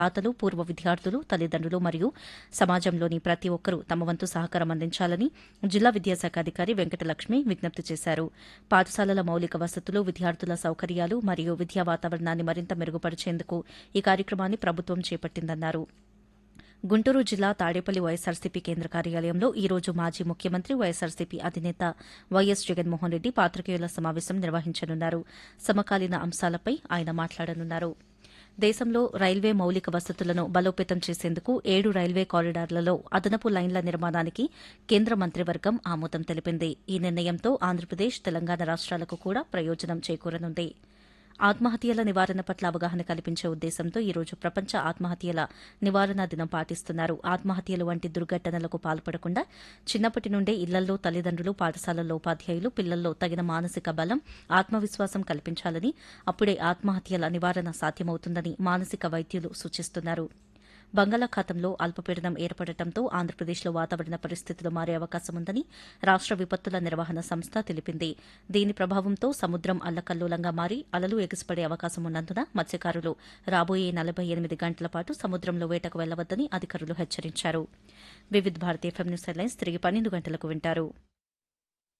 దాతలు పూర్వ విద్యార్థులు తల్లిదండ్రులు మరియు సమాజంలోని ప్రతి ఒక్కరూ తమ వంతు సహకారం అందించాలని జిల్లా విద్యాశాఖ అధికారి వెంకటలక్ష్మి విజ్ఞప్తి చేశారు పాఠశాలల మౌలిక వసతులు విద్యార్థుల సౌకర్యాలు మరియు విద్యా వాతావరణాన్ని మరింత మెరుగుపరిచేందుకు ఈ కార్యక్రమాన్ని ప్రభుత్వం చేపట్టిందన్నారు గుంటూరు జిల్లా తాడేపల్లి వైఎస్సార్సీపీ కేంద్ర కార్యాలయంలో ఈ రోజు మాజీ ముఖ్యమంత్రి వైఎస్సార్సీపీ అధినేత వైఎస్ జగన్మోహన్ రెడ్డి పాత్రికేయుల సమావేశం నిర్వహించనున్నారు సమకాలీన అంశాలపై ఆయన మాట్లాడనున్నారు దేశంలో రైల్వే మౌలిక వసతులను బలోపేతం చేసేందుకు ఏడు రైల్వే కారిడార్లలో అదనపు లైన్ల నిర్మాణానికి కేంద్ర మంత్రివర్గం ఆమోదం తెలిపింది ఈ నిర్ణయంతో ఆంధ్రప్రదేశ్ తెలంగాణ రాష్ట్రాలకు కూడా ప్రయోజనం చేకూరనుంది ఆత్మహత్యల నివారణ పట్ల అవగాహన కల్పించే ఉద్దేశంతో ఈ రోజు ప్రపంచ ఆత్మహత్యల నివారణ దినం పాటిస్తున్నారు ఆత్మహత్యలు వంటి దుర్ఘటనలకు పాల్పడకుండా చిన్నప్పటి నుండే ఇళ్లలో తల్లిదండ్రులు పాఠశాలల్లో ఉపాధ్యాయులు పిల్లల్లో తగిన మానసిక బలం ఆత్మవిశ్వాసం కల్పించాలని అప్పుడే ఆత్మహత్యల నివారణ సాధ్యమవుతుందని మానసిక వైద్యులు సూచిస్తున్నారు బంగాళాఖాతంలో అల్పపీడనం ఏర్పడటంతో ఆంధ్రప్రదేశ్లో వాతావరణ పరిస్థితులు మారే అవకాశం ఉందని రాష్ట విపత్తుల నిర్వహణ సంస్థ తెలిపింది దీని ప్రభావంతో సముద్రం అల్లకల్లోలంగా మారి అలలు ఎగిసిపడే అవకాశం ఉన్నందున మత్స్యకారులు రాబోయే నలభై ఎనిమిది గంటల పాటు సముద్రంలో వేటకు వెళ్లవద్దని అధికారులు హెచ్చరించారు వివిధ భారతీయ ఎఫ్ఎం న్యూస్ హెడ్లైన్స్ తిరిగి పన్నెండు గంటలకు వింటారు